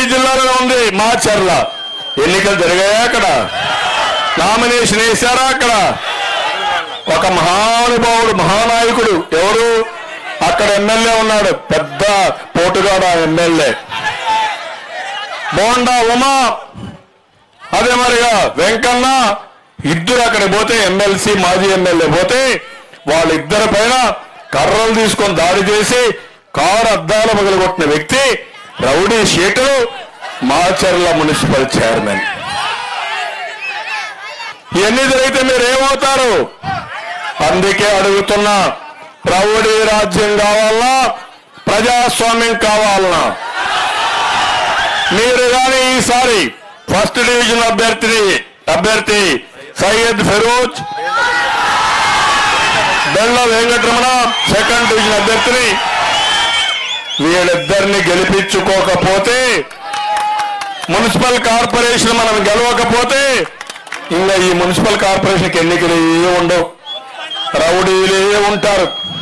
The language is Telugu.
జిల్లాలో ఉంది మాచర్ల ఎన్నికలు జరిగాయా అక్కడ నామినేషన్ వేశారా అక్కడ ఒక మహానుభావుడు మహానాయకుడు ఎవరు అక్కడ ఎమ్మెల్యే ఉన్నాడు పెద్ద పోటుగాడు ఆ ఎమ్మెల్యే బోండా ఉమా అదే మరిగా వెంకన్న ఇద్దరు అక్కడ పోతే ఎమ్మెల్సీ మాజీ ఎమ్మెల్యే పోతే వాళ్ళిద్దరి పైన కర్రలు తీసుకొని దాడి చేసి కారు అద్దాలు మొదలుగొట్టిన వ్యక్తి rowdy sheeter Macherla municipal chairman ఇవన్నీ జరిగితే మీరు ఏమవుతారు అందుకే అడుగుతున్నా రౌడీ రాజ్యం కావాలన్నా ప్రజాస్వామ్యం కావాలన్నా మీరు కానీ ఈసారి ఫస్ట్ డివిజన్ అభ్యర్థిని అభ్యర్థి సయ్యద్ ఫిరోజ్ బెల్ల వెంకటరమణ సెకండ్ డివిజన్ అభ్యర్థిని వీళ్ళిద్దరిని గెలిపించుకోకపోతే మున్సిపల్ కార్పొరేషన్ మనం గెలవకపోతే ఇంకా ఈ మున్సిపల్ కార్పొరేషన్కి ఎన్నికలు ఏ ఉండవు రౌడీలే ఉంటారు